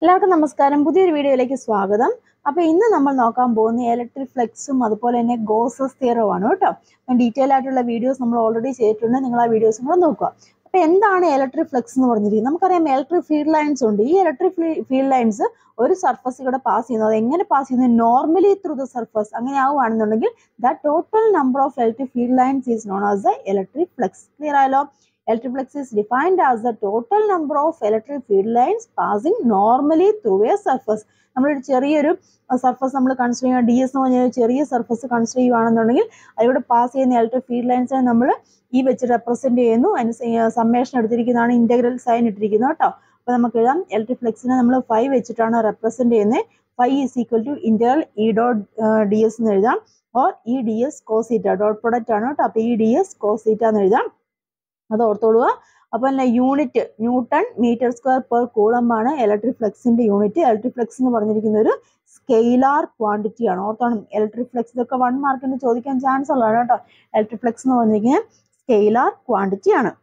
എല്ലാവർക്കും നമസ്കാരം പുതിയൊരു വീഡിയോയിലേക്ക് സ്വാഗതം അപ്പോൾ ഇന്ന് നമ്മൾ നോക്കാൻ പോകുന്ന ഇലക്ട്രിക് ഫ്ലെക്സും അതുപോലെ തന്നെ ഗോസസ് തിയറവുമാണ് കേട്ടോ അപ്പം ഡീറ്റെയിൽ ആയിട്ടുള്ള വീഡിയോസ് നമ്മൾ ഓൾറെഡി ചെയ്തിട്ടുണ്ട് നിങ്ങൾ ആ വീഡിയോസും കൂടെ നോക്കുക അപ്പോൾ എന്താണ് ഇലക്ട്രിക് ഫ്ലെക്സ് എന്ന് പറഞ്ഞിരിക്കുന്നത് നമുക്കറിയാം ഇലക്ട്രിക് ഫീൽഡ് ലൈൻസ് ഉണ്ട് ഈ ഇലക്ട്രിക് ഫീൽഡ് ലൈൻസ് ഒരു സർഫസ് കൂടെ പാസ് ചെയ്യുന്നത് അത് എങ്ങനെ പാസ് ചെയ്യുന്നത് നോർമലി ത്രൂ ദ സർഫസ് അങ്ങനെ ആവുകയാണെന്നുണ്ടെങ്കിൽ the total number of electric field lines is known as the electric flux clear ആയാലോ Electric flux is defined as the total number of electric field lines passing normally through a surface. നമ്മളൊരു ചെറിയൊരു surface നമ്മൾ consider ചെയ്യുക D S എന്ന് പറഞ്ഞ ഒരു ചെറിയ surface consider ചെയ്യുകയാണെന്നുണ്ടെങ്കിൽ അതിലൂടെ പാസ് ചെയ്യുന്ന ഇലക്ട്രിക് ഫീൽഡ് ലൈൻസിനെ നമ്മൾ ഈ വെച്ച് റെപ്രസെന്റ് ചെയ്യുന്നു അതിന് സമ്മേഷൻ എടുത്തിരിക്കുന്നതാണ് ഇന്റഗ്രൽ സൈൻ ഇട്ടിരിക്കുന്നത് കേട്ടോ അപ്പോൾ നമുക്ക് എഴുതാം ഇലക്ട്രിക് ഫ്ലെക്സിനെ നമ്മൾ ഫൈവ് വെച്ചിട്ടാണ് റെപ്രസെന്റ് ചെയ്യുന്നത് phi is equal to integral E dot D S എന്ന് എഴുതാം or E D S cos theta dot product ആണ് കേട്ടോ അപ്പോൾ ഇ ഡി എസ് കോസീറ്റ എന്ന് എഴുതാം അത് ഓർത്തോളുക അപ്പോൾ തന്നെ unit newton metre square per കൂളമ്പാണ് ഇലക്ട്രിക് ഫ്ലെക്സിന്റെ യൂണിറ്റ് ഇലക്ട്രിക് ഫ്ലെക്സ് എന്ന് പറഞ്ഞിരിക്കുന്ന ഒരു സ്കെയിലാർ ക്വാണ്ടിറ്റി ആണ് ഓർത്തോണം ഇലക്ട്രിക് ഫ്ലെക്സ് ഇതൊക്കെ വൺ മാർക്കിന് ചോദിക്കാൻ ചാൻസ് ഉള്ളതാണ് കേട്ടോ ഇലക്ട്രിക് ഫ്ലെക്സ് എന്ന് പറഞ്ഞിരിക്കുന്നത് സ്കെയിലാർ ക്വാണ്ടിറ്റി ആണ്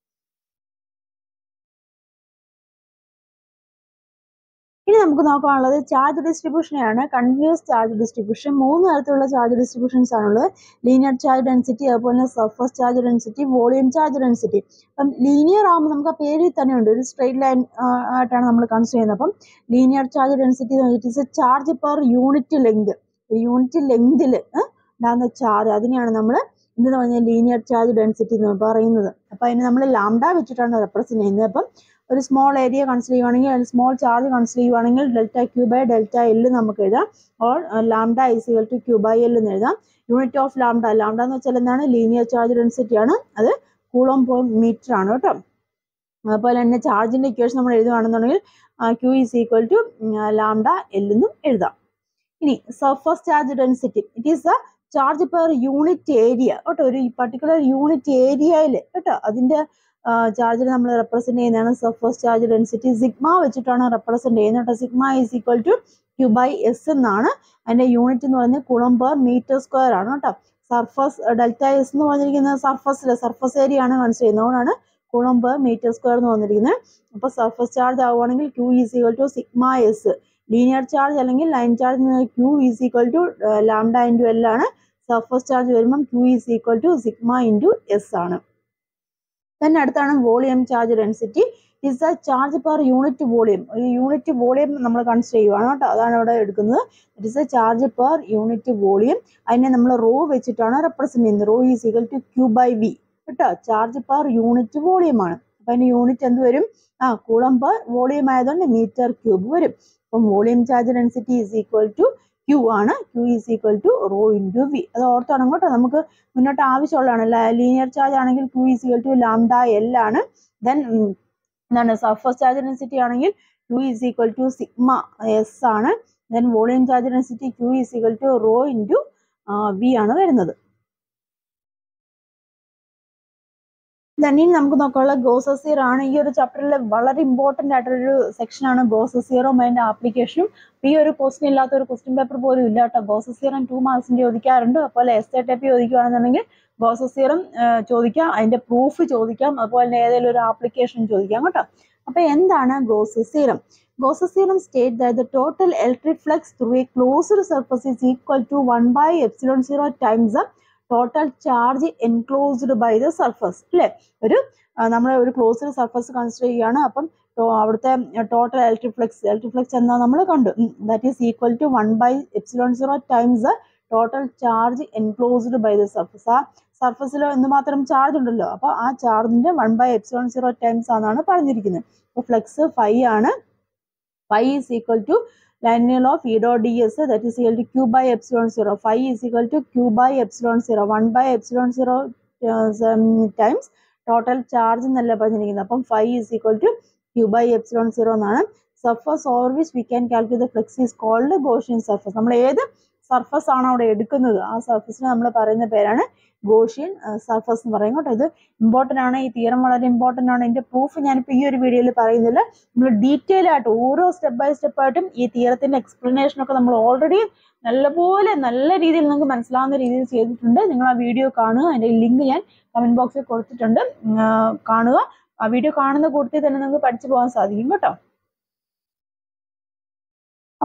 ഇനി നമുക്ക് നോക്കാനുള്ളത് ചാർജ് ഡിസ്ട്രിബ്യൂഷനെയാണ് കണ്ടിന്യൂസ് ചാർജ് ഡിസ്ട്രിബ്യൂഷൻ മൂന്ന് തരത്തിലുള്ള ചാർജ് ഡിസ്ട്രിബ്യൂഷൻസ് ആണുള്ളത് ലീനിയർ ചാർജ് ഡെൻസിറ്റി അതുപോലെ തന്നെ surface charge density volume charge density അപ്പം ലീനിയർ ആകുമ്പോൾ നമുക്ക് ആ പേരിൽ തന്നെ ഉണ്ട് ഒരു സ്ട്രെയിറ്റ് ലൈൻ ആയിട്ടാണ് നമ്മൾ കൺസിഡർ ചെയ്യുന്നത് അപ്പം ലീനിയർ ചാർജ് ഡെൻസിറ്റി എന്ന് വെച്ചിട്ട് charge per unit length unit ലെങ്തിൽ ഉണ്ടാകുന്ന ചാർജ് അതിനെയാണ് നമ്മൾ എന്തെന്ന് പറഞ്ഞാൽ ലീനിയർ ചാർജ് ഡെൻസിറ്റി എന്ന് പറയുന്നത് അപ്പം അതിന് നമ്മൾ ലാംഡ വെച്ചിട്ടാണ് റെപ്രസെന്റ് ചെയ്യുന്നത് അപ്പം ഒരു സ്മോൾ ഏരിയ കൺസിഡർ ചെയ്യുവാണെങ്കിൽ സ്മോൾ ചാർജ് കൺസിഡർ ചെയ്യുവാണെങ്കിൽ delta Q by delta L നമുക്ക് എഴുതാം or lambda is equal to Q by L എന്ന് എഴുതാം യൂണിറ്റ് ഓഫ് ലാംഡ ലാംഡ എന്ന് വെച്ചാൽ എന്താണ് ലീനിയർ ചാർജ് ഡെൻസിറ്റി ആണ് അത് കൂളോം പോയിന്റ് മീറ്റർ ആണ് കേട്ടോ അതുപോലെ തന്നെ ചാർജിന്റെ ഇക്വേഷൻ നമ്മൾ എഴുതുകയാണെന്നുണ്ടെങ്കിൽ Q is equal to lambda L എന്നും എഴുതാം ഇനി surface charge density it is the charge per unit area കേട്ടോ ഒരു പർട്ടിക്കുലർ യൂണിറ്റ് ഏരിയയിൽ കേട്ടോ അതിന്റെ ചാർജിനെ നമ്മൾ റെപ്രസെന്റ് ചെയ്യുന്നതാണ് സർഫസ് ചാർജ് ഡെൻസിറ്റി സിഗ്മ വെച്ചിട്ടാണ് റെപ്രസെന്റ് ചെയ്യുന്നത് കേട്ടോ sigma is equal to Q by S എന്നാണ് അതിന്റെ യൂണിറ്റ് എന്ന് പറയുന്നത് കുളം പെർ മീറ്റർ സ്ക്വയർ ആണ് കേട്ടോ സർഫസ് ഡെൽറ്റ എസ് എന്ന് പറഞ്ഞിരിക്കുന്നത് സർഫസിൽ സർഫസ് ഏരിയ ആണ് കൺസിഡർ ചെയ്യുന്നത് അതുകൊണ്ടാണ് കുളം പെർ മീറ്റർ സ്ക്വയർ എന്ന് വന്നിരിക്കുന്നത് അപ്പോൾ സർഫസ് ചാർജ് ആവുകയാണെങ്കിൽ Q is equal to sigma S linear charge അല്ലെങ്കിൽ line charge Q is equal to lambda into L ആണ് സർഫസ് ചാർജ് വരുമ്പം Q is equal to sigma into S ആണ് തന്നെ അടുത്താണ് volume charge density is the charge per unit volume ഒരു unit volume നമ്മൾ consider ചെയ്യുവാണ് കേട്ടോ അതാണ് ഇവിടെ എടുക്കുന്നത് it is a charge per unit volume അതിനെ നമ്മൾ റോ വെച്ചിട്ടാണ് റെപ്രസെന്റ് ചെയ്യുന്നത് rho is equal to Q by V കേട്ടോ ചാർജ് പെർ യൂണിറ്റ് വോളിയം ആണ് അപ്പൊ അതിന്റെ യൂണിറ്റ് എന്ത് വരും ആ കൂളം പെർ വോളിയം ആയതുകൊണ്ട് മീറ്റർ ക്യൂബ് വരും അപ്പം volume charge density is equal to Q ആണ് Q is equal to rho into V അത് ഓർത്തോണം കേട്ടോ നമുക്ക് മുന്നോട്ട് ആവശ്യമുള്ളതാണ് ലീനിയർ ചാർജ് ആണെങ്കിൽ Q is equal to lambda L ആണ് ദെൻ എന്താണ് സർഫസ് ചാർജ് ഡെൻസിറ്റി ആണെങ്കിൽ Q is equal to sigma S ആണ് then volume charge density Q is equal to rho into V ആണ് വരുന്നത് ദെൻ ഇനി നമുക്ക് നോക്കാനുള്ള ഗോസസിയർ ആണ് ഈ ഒരു ചാപ്റ്ററിൽ വളരെ ഇമ്പോർട്ടൻ്റ് ആയിട്ടൊരു സെക്ഷനാണ് ഗോസസിയറും അതിൻ്റെ ആപ്ലിക്കേഷനും ഈ ഒരു ക്വസ്റ്റ്യൻ ഇല്ലാത്ത ഒരു ക്വസ്റ്റ്യൻ പേപ്പർ പോലും ഇല്ല കേട്ടോ ഗോസസിയറും ടു മാർക്സിൻ്റെ ചോദിക്കാറുണ്ട് അതുപോലെ എസ് എ ടെ പി ചോദിക്കുകയാണെന്നുണ്ടെങ്കിൽ ഗോസസിയറും ചോദിക്കാം അതിൻ്റെ പ്രൂഫ് ചോദിക്കാം അതുപോലെ തന്നെ ഏതെങ്കിലും ഒരു ആപ്ലിക്കേഷൻ ചോദിക്കാം കേട്ടോ അപ്പോൾ എന്താണ് ഗോസസിയറും ഗോസസിയറും state that the total electric flux through a closed surface is equal to one by epsilon zero times total charge enclosed by the surface അല്ലേ ഒരു നമ്മൾ ഒരു ക്ലോസ്ഡ് സർഫസ് കൺസിഡർ ചെയ്യുകയാണ് അപ്പം അവിടുത്തെ total electric flux electric flux എന്താ നമ്മൾ കണ്ടു that is equal to one by epsilon zero times total charge enclosed by the surface ആ സർഫസിൽ എന്തുമാത്രം ചാർജ് ഉണ്ടല്ലോ അപ്പോൾ ആ ചാർജിന്റെ one by epsilon zero times ആണെന്നാണ് പറഞ്ഞിരിക്കുന്നത് അപ്പോൾ ഫ്ലക്സ് ഫൈവ് ആണ് phi is equal to lineal of E dot ds that is equal to q by epsilon 0 phi is equal to q by epsilon 0 1 by epsilon 0 uh, times total charge എന്നല്ല പറഞ്ഞിരിക്കുന്നത് അപ്പം phi is equal to Q by epsilon zero എന്നാണ് surface over which we can calculate the flux is called Gaussian surface നമ്മൾ ഏത് surface ആണ് അവിടെ എടുക്കുന്നത് ആ സർഫസിന് നമ്മൾ പറയുന്ന പേരാണ് ഗോഷ്യൻ സർഫസ് എന്ന് പറയും കേട്ടോ ഇത് ഇമ്പോർട്ടൻ്റ് ആണ് ഈ തിയറം വളരെ ഇമ്പോർട്ടൻ്റ് ആണ് ഇതിന്റെ പ്രൂഫ് ഞാനിപ്പോൾ ഈ ഒരു വീഡിയോയിൽ പറയുന്നില്ല നമ്മൾ ഡീറ്റെയിൽ ആയിട്ട് ഓരോ സ്റ്റെപ്പ് ബൈ സ്റ്റെപ്പ് ആയിട്ടും ഈ തിയറത്തിന്റെ എക്സ്പ്ലനേഷൻ ഒക്കെ നമ്മൾ ഓൾറെഡി നല്ലപോലെ നല്ല രീതിയിൽ നിങ്ങൾക്ക് മനസ്സിലാവുന്ന രീതിയിൽ ചെയ്തിട്ടുണ്ട് നിങ്ങൾ ആ വീഡിയോ കാണുക അതിന്റെ ലിങ്ക് ഞാൻ കമന്റ് ബോക്സിൽ കൊടുത്തിട്ടുണ്ട് കാണുക ആ വീഡിയോ കാണുന്ന കൂട്ടത്തിൽ തന്നെ നിങ്ങൾക്ക് പഠിച്ചു പോകാൻ സാധിക്കും കേട്ടോ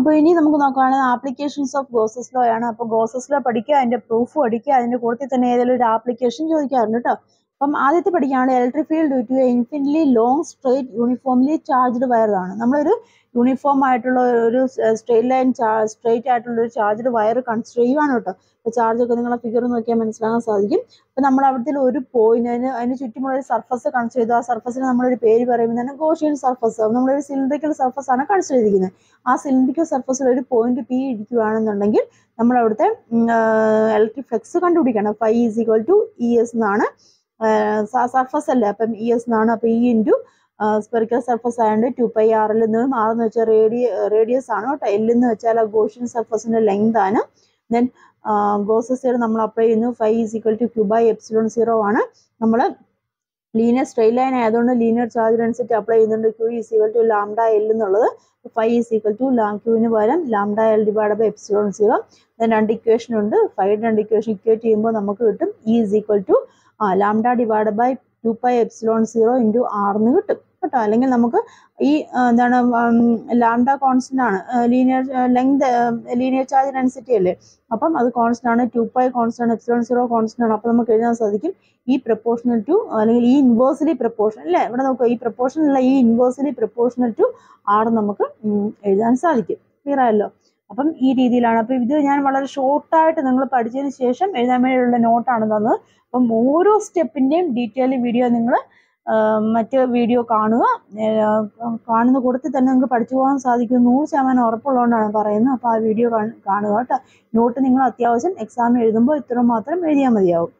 അപ്പോൾ ഇനി നമുക്ക് നോക്കുകയാണെങ്കിൽ ആപ്ലിക്കേഷൻസ് ഓഫ് ഗോസസ് ലോ ആണ് അപ്പോൾ ഗോസസ് ലോ പഠിക്കുക അതിന്റെ പ്രൂഫ് പഠിക്കുക അതിന്റെ കൂട്ടത്തിൽ തന്നെ ഏതെങ്കിലും ഒരു ആപ്ലിക്കേഷൻ ചോദിക്കാറുണ്ട് കേട്ടോ അപ്പം ആദ്യത്തെ പഠിക്കുകയാണ് electric field due to infinitely long straight uniformly charged വയറാണ് നമ്മളൊരു യൂണിഫോം ആയിട്ടുള്ള ഒരു സ്ട്രേറ്റ് ലൈൻ സ്ട്രേറ്റ് ആയിട്ടുള്ള ഒരു ചാർജ്ഡ് വയർ കൺസിഡർ ചെയ്യുവാണ് കേട്ടോ അപ്പോൾ ചാർജ് ഒക്കെ നിങ്ങളെ ഫിഗർ നോക്കിയാൽ മനസ്സിലാക്കാൻ സാധിക്കും അപ്പോൾ നമ്മൾ അവിടുത്തെ ഒരു പോയിന്റ് അതിന് അതിന് ചുറ്റുമുള്ള ഒരു സർഫസ് കൺസിഡർ ചെയ്തു ആ സർഫസിന് നമ്മളൊരു പേര് പറയുമ്പോൾ തന്നെ ഗോഷ്യൻ സർഫസ് നമ്മളൊരു സിലിണ്ടറിക്കൽ സർഫസ് ആണ് കൺസിഡർ ചെയ്തിരിക്കുന്നത് ആ സിലിണ്ടറിക്കൽ സർഫസിൽ ഒരു പോയിന്റ് പി ഇരിക്കുകയാണെന്നുണ്ടെങ്കിൽ നമ്മൾ അവിടുത്തെ ഇലക്ട്രിക് ഫ്ലെക്സ് കണ്ടുപിടിക്കണം phi is equal to E S എന്നാണ് സർഫസ് അല്ലേ അപ്പം ഇ എസ് എന്നാണ് അപ്പോൾ ഇ ഇൻറ്റു സ്പെറിക്കൽ സർഫസ് ആയതുകൊണ്ട് ടു പൈ ആറിൽ നിന്നും ആർ എന്ന് വെച്ചാൽ റേഡിയ റേഡിയസ് ആണ് കേട്ടോ എൽ എന്ന് വെച്ചാൽ ആ ഗോഷ്യൻ സർഫസിന്റെ ലെങ്ത് ആണ് ദെൻ ഗോസസ് നമ്മൾ അപ്ലൈ ചെയ്യുന്നു phi is equal to Q by epsilon zero ആണ് നമ്മൾ ലീനിയർ സ്ട്രെയിറ്റ് ലൈൻ ആയതുകൊണ്ട് ലീനിയർ ചാർജ് ഡെൻസിറ്റി അപ്ലൈ ചെയ്യുന്നുണ്ട് q is equal to lambda L എന്നുള്ളത് ഫൈവ് ഈസ് ഈക്വൽ ടു ലാം ക്യൂവിന് പകരം lambda L divide by epsilon zero then രണ്ട് equation ഉണ്ട് ഫൈവ് രണ്ട് ഇക്വേഷൻ ഇക്വേറ്റ് ചെയ്യുമ്പോൾ നമുക്ക് കിട്ടും ഇ ഈസ് ഈക്വൽ ടു ആ lambda divide by two pi epsilon zero into ആറിന് കിട്ടും കേട്ടോ അല്ലെങ്കിൽ നമുക്ക് ഈ എന്താണ് ലാംഡ കോൺസ്റ്റന്റ് ആണ് linear length linear charge density അല്ലേ അപ്പം അത് കോൺസ്റ്റന്റ് ആണ് two pi constant epsilon zero constant ആണ് അപ്പോൾ നമുക്ക് എഴുതാൻ സാധിക്കും ഈ പ്രപ്പോർഷണൽ ടു അല്ലെങ്കിൽ ഈ ഇൻവേഴ്സ്ലി പ്രപ്പോർഷൻ അല്ലേ ഇവിടെ നോക്കുക ഈ പ്രപ്പോർഷൻ അല്ല ഈ ഇൻവേഴ്സ്ലി പ്രപ്പോർഷണൽ ടു ആറ് നമുക്ക് എഴുതാൻ സാധിക്കും ക്ലിയർ ആയല്ലോ അപ്പം ഈ രീതിയിലാണ് അപ്പം ഇത് ഞാൻ വളരെ ഷോർട്ടായിട്ട് നിങ്ങൾ പഠിച്ചതിന് ശേഷം എഴുതാൻ വേണ്ടിയുള്ള നോട്ടാണ് തന്നത് അപ്പം ഓരോ സ്റ്റെപ്പിൻ്റെയും ഡീറ്റെയിൽ വീഡിയോ നിങ്ങൾ മറ്റ് വീഡിയോ കാണുക കാണുന്ന കൂട്ടത്തിൽ തന്നെ നിങ്ങൾക്ക് പഠിച്ചു പോകാൻ സാധിക്കും നൂറ് ശതമാനം ഉറപ്പുള്ളതുകൊണ്ടാണ് പറയുന്നത് അപ്പോൾ ആ വീഡിയോ കാണുക കേട്ടോ നോട്ട് നിങ്ങൾ അത്യാവശ്യം എക്സാം എഴുതുമ്പോൾ ഇത്ര മാത്രം എഴുതിയാൽ മതിയാവും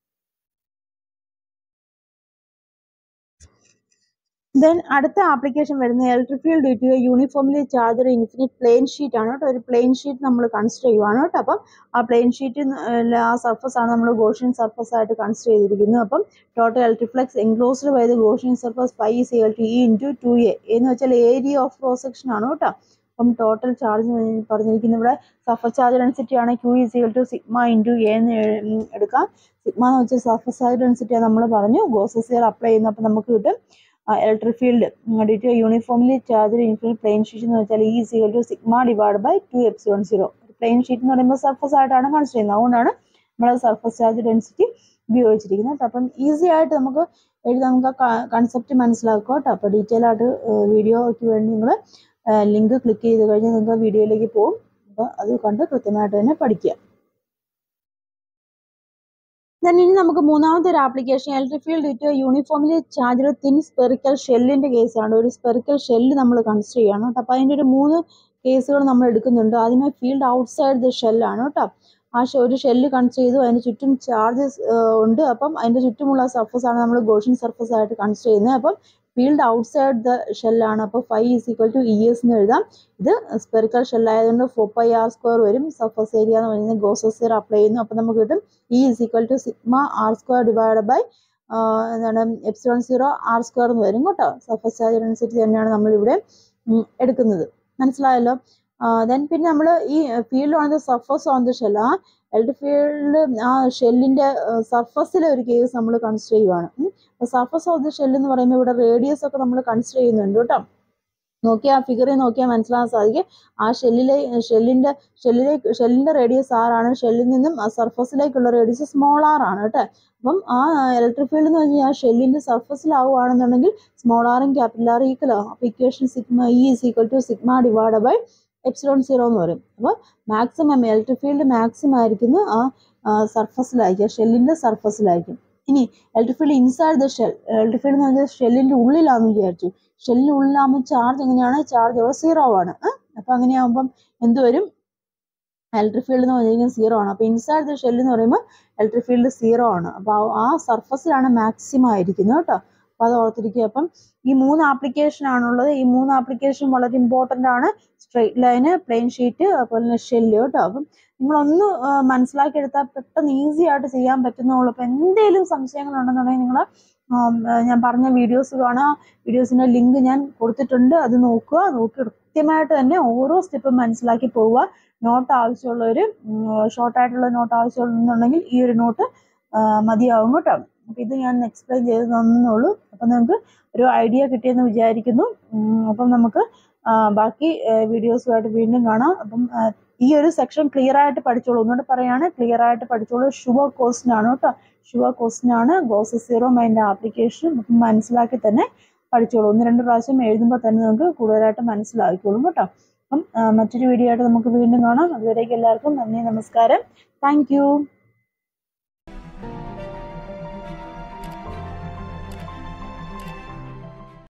ദെൻ അടുത്ത ആപ്ലിക്കേഷൻ വരുന്ന electric field due to uniformly charged infinite plane sheet ആണ് കേട്ടോ ഒരു പ്ലെയിൻ ഷീറ്റ് നമ്മൾ കൺസിഡർ ചെയ്യുവാണ് കേട്ടോ അപ്പം ആ പ്ലെയിൻ ഷീറ്റ് ആ സർഫസ് ആണ് നമ്മൾ ഗോഷ്യൻ സർഫസ് ആയിട്ട് കൺസിഡർ ചെയ്തിരിക്കുന്നത് അപ്പം total electric flux enclosed by the Gaussian surface phi is equal to E into two A എന്ന് വെച്ചാൽ ഏരിയ ഓഫ് ക്രോസ് സെക്ഷൻ ആണ് കേട്ടോ അപ്പം ടോട്ടൽ ചാർജ് പറഞ്ഞിരിക്കുന്ന ഇവിടെ സർഫസ് ചാർജ് ഡെൻസിറ്റി ആണ് Q is equal to sigma into A എന്ന് എടുക്കാം സിഗ്മ എന്ന് വെച്ചാൽ സർഫസ് ചാർജ് ഡെൻസിറ്റി നമ്മൾ പറഞ്ഞു ഗോസസിയർ അപ്ലൈ ചെയ്യുന്നു അപ്പം നമുക്ക് കിട്ടും electric field due to uniformly charge infinite plane sheet എന്ന് വെച്ചാൽ E equal to sigma divide by two epsilon zero plane sheet എന്ന് പറയുമ്പോൾ സർഫസ് ആയിട്ടാണ് കൺസിഡർ ചെയ്യുന്നത് അതുകൊണ്ടാണ് നമ്മൾ സർഫസ് ചാർജ് ഡെൻസിറ്റി ഉപയോഗിച്ചിരിക്കുന്നത് കേട്ടോ അപ്പം ഈസി ആയിട്ട് നമുക്ക് എഴുതി നമുക്ക് കൺസെപ്റ്റ് മനസ്സിലാക്കുക കേട്ടോ അപ്പോൾ ഡീറ്റെയിൽ ആയിട്ട് വീഡിയോയ്ക്ക് വേണ്ടി നിങ്ങൾ ലിങ്ക് ക്ലിക്ക് ചെയ്ത് കഴിഞ്ഞാൽ നിങ്ങൾക്ക് വീഡിയോയിലേക്ക് പോകും അപ്പോൾ അത് കണ്ട് കൃത്യമായിട്ട് തന്നെ പഠിക്കുക ദെൻ ഇനി നമുക്ക് മൂന്നാമത്തെ ഒരു application electric field due uniformly charge thin spherical ഷെല്ലിന്റെ കേസാണ് ഒരു സ്പെറിക്കൽ ഷെല്ല് നമ്മൾ കൺസിഡർ ചെയ്യണം കേട്ടോ അപ്പോൾ അതിൻ്റെ ഒരു മൂന്ന് കേസുകൾ നമ്മൾ എടുക്കുന്നുണ്ട് ആദ്യമേ ഫീൽഡ് ഔട്ട്സൈഡ് ദ ഷെല്ലാണ് കേട്ടോ ആ ഒരു ഷെല്ല് കൺസിഡർ ചെയ്തു അതിന് ചുറ്റും ചാർജസ് ഉണ്ട് അപ്പം അതിൻ്റെ ചുറ്റുമുള്ള സർഫസ് ആണ് നമ്മൾ ഗോഷൻ സർഫസ് ആയിട്ട് കൺസിഡർ ചെയ്യുന്നത് അപ്പം ഫീൽഡ് ഔട്ട്സൈഡ് ദ ഷെല്ലാണ് അപ്പോൾ phi is equal to E S എന്ന് എഴുതാം ഇത് സ്പെറിക്കൽ ഷെല്ലായതുകൊണ്ട് ഫോർ പൈ ആർ സ്ക്വയർ വരും സർഫസ് ഏരിയ എന്ന് പറയുന്നത് ഗോസസിയർ അപ്ലൈ ചെയ്യുന്നു അപ്പോൾ നമുക്ക് കിട്ടും E is equal to sigma r square divide by എന്താണ് എപ്സിലോൺ സീറോ ആർ സ്ക്വയർ എന്ന് വരും കേട്ടോ സർഫസ് ചാർജ് ഡെൻസിറ്റി തന്നെയാണ് നമ്മളിവിടെ എടുക്കുന്നത് മനസ്സിലായല്ലോ ദെൻ പിന്നെ നമ്മൾ ഈ field on the surface on the shell ആ ഇലക്ട്രിക് ഫീൽഡ് ആ ഷെല്ലിന്റെ സർഫസിലെ ഒരു കേസ് നമ്മൾ കൺസിഡർ ചെയ്യുവാണ് സർഫസ് ഓഫ് ദ ഷെൽ എന്ന് പറയുമ്പോൾ ഇവിടെ റേഡിയസ് ഒക്കെ നമ്മൾ കൺസിഡർ ചെയ്യുന്നുണ്ട് കേട്ടോ നോക്കിയാൽ ആ ഫിഗറിൽ നോക്കിയാൽ മനസ്സിലാക്കാൻ സാധിക്കും ആ ഷെല്ലിലെ ഷെല്ലിന്റെ ഷെല്ലിലേക്ക് ഷെല്ലിന്റെ റേഡിയസ് ആർ ആണ് ഷെല്ലിൽ നിന്നും ആ സർഫസിലേക്കുള്ള റേഡിയസ് സ്മോൾ ആർ ആണ് കേട്ടോ അപ്പം ആ ഇലക്ട്രിക് ഫീൽഡ് എന്ന് പറഞ്ഞാൽ ആ ഷെല്ലിന്റെ സർഫസിലാവുകയാണെന്നുണ്ടെങ്കിൽ സ്മോൾ ആറും ക്യാപിറ്റൽ ആർ ഈക്വൽ ആവും അപ്പോൾ equation sigma E is equal to sigma divide by epsilon zero എന്ന് പറയും അപ്പോൾ മാക്സിമം ഇലക്ട്രിക് ഫീൽഡ് മാക്സിമം ആയിരിക്കുന്നു ആ സർഫസിലായിരിക്കും ഷെല്ലിന്റെ സർഫസിലായിരിക്കും ഇനി electric field inside the shell electric field എന്ന് പറഞ്ഞാൽ ഷെല്ലിന്റെ ഉള്ളിലാണെന്ന് വിചാരിച്ചു ഷെല്ലിന് ഉള്ളിലാകുമ്പോൾ ചാർജ് എങ്ങനെയാണ് ചാർജ് ഇവിടെ സീറോ ആണ് അപ്പോൾ അങ്ങനെയാകുമ്പം എന്ത് വരും ഇലക്ട്രിക് ഫീൽഡ് എന്ന് പറഞ്ഞിരിക്കുന്നത് സീറോ ആണ് അപ്പോൾ ഇൻസൈഡ് ദ ഷെൽ എന്ന് പറയുമ്പോൾ ഇലക്ട്രിക് ഫീൽഡ് സീറോ ആണ് അപ്പോൾ ആ സർഫസിലാണ് മാക്സിമം ആയിരിക്കുന്നത് കേട്ടോ അപ്പോൾ അത് ഓർത്തിരിക്കുക അപ്പം ഈ മൂന്ന് ആപ്ലിക്കേഷൻ ആണുള്ളത് ഈ മൂന്ന് ആപ്ലിക്കേഷൻ വളരെ ഇമ്പോർട്ടൻ്റ് ആണ് സ്ട്രെയിറ്റ് ലൈന് പ്ലെയിൻ ഷീറ്റ് അതുപോലെ തന്നെ ഷെല്ല് കേട്ടോ അപ്പം നിങ്ങളൊന്ന് മനസ്സിലാക്കിയെടുത്താൽ പെട്ടെന്ന് ഈസി ആയിട്ട് ചെയ്യാൻ പറ്റുന്നുള്ളൂ അപ്പോൾ എന്തെങ്കിലും സംശയങ്ങളുണ്ടെന്നുണ്ടെങ്കിൽ നിങ്ങൾ ഞാൻ പറഞ്ഞ വീഡിയോസ് കാണാം വീഡിയോസിൻ്റെ ലിങ്ക് ഞാൻ കൊടുത്തിട്ടുണ്ട് അത് നോക്കുക നോക്കി കൃത്യമായിട്ട് തന്നെ ഓരോ സ്റ്റെപ്പും മനസ്സിലാക്കി പോവുക നോട്ട് ആവശ്യമുള്ളവർ ഷോർട്ടായിട്ടുള്ള നോട്ട് ആവശ്യമുണ്ടെന്നുണ്ടെങ്കിൽ ഈ ഒരു നോട്ട് മതിയാവും കേട്ടോ അപ്പം ഇത് ഞാൻ എക്സ്പ്ലെയിൻ ചെയ്ത് തന്നുള്ളൂ അപ്പം നിങ്ങൾക്ക് ഒരു ഐഡിയ കിട്ടിയെന്ന് വിചാരിക്കുന്നു അപ്പം നമുക്ക് ആ, ബാക്കി വീഡിയോസുമായിട്ട് വീണ്ടും കാണാം അപ്പം ആ, ഈ ഒരു സെക്ഷൻ ക്ലിയർ ആയിട്ട് പഠിച്ചോളൂ ഒന്നുകൂടെ പറയാണ് ക്ലിയർ ആയിട്ട് പഠിച്ചോളൂ ഷുവർ ക്വസ്റ്റൻ ആണ് കേട്ടോ ഷുവർ ക്വസ്റ്റൻ ആണ് ഗോസ് സീറോ അതിൻ്റെ ആപ്ലിക്കേഷൻ മനസ്സിലാക്കി തന്നെ പഠിച്ചോളൂ ഒന്ന് രണ്ട് പ്രാവശ്യം എഴുതുമ്പോൾ തന്നെ നമുക്ക് കൂടുതലായിട്ട് മനസ്സിലാക്കിക്കോളും കേട്ടോ അപ്പം ആ, മറ്റൊരു വീഡിയോ ആയിട്ട് നമുക്ക് വീണ്ടും കാണാം അതുവരേക്കും എല്ലാവർക്കും നന്ദി നമസ്കാരം താങ്ക്